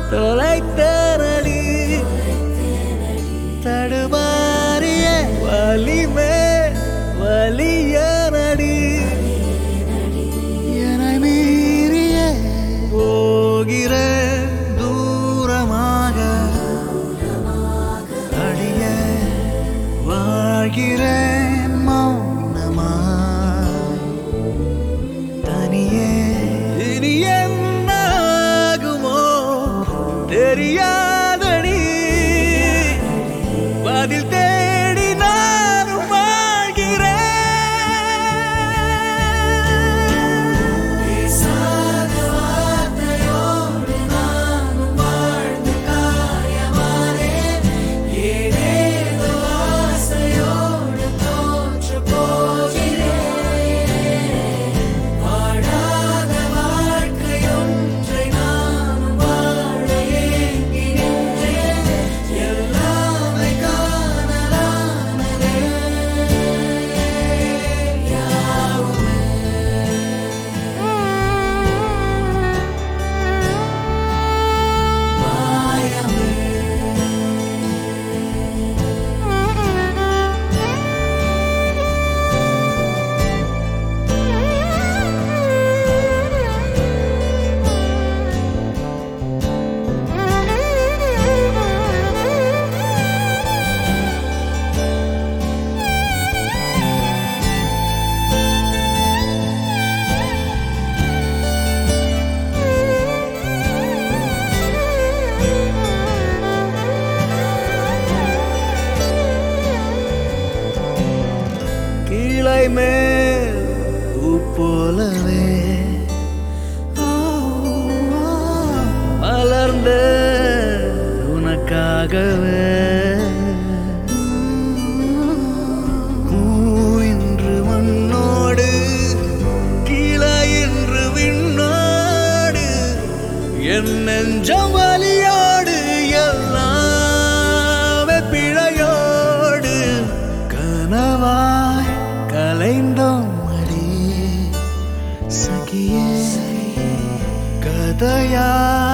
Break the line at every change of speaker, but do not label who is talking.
தொலைத்தனடி தடுமாறிய வலிமே வலியனடி என மீறிய போகிற தூரமாக அடிய வாழ்கிறேன் மௌனமா தனியே இனி என்னாகுமோ தெரியாதடி பதில் தேடி நானும் வாழ்கிறேன் பேசாத வார்த்தையோடு நானும் வாழ்ந்து காயமானேன் ஏதேதோ ஆசையோடு தோற்று போகிறேன் வாழாத வாழ்க்கையொன்றை நானும் வாழ ஏங்கி நின்றேன் எல்லாமே காணலானதே யாவுமே மாயமே கீழை மேல் பூ போலவே மலர்ந்த உனக்காகவே பூ இன்று மண்ணோடு கீழே இன்று விண்ணோடு என் நெஞ்சம் வலியோடு எல்லாமே பிழையோடு கனவாய் கலைந்தோம் அடி சகியே கதையா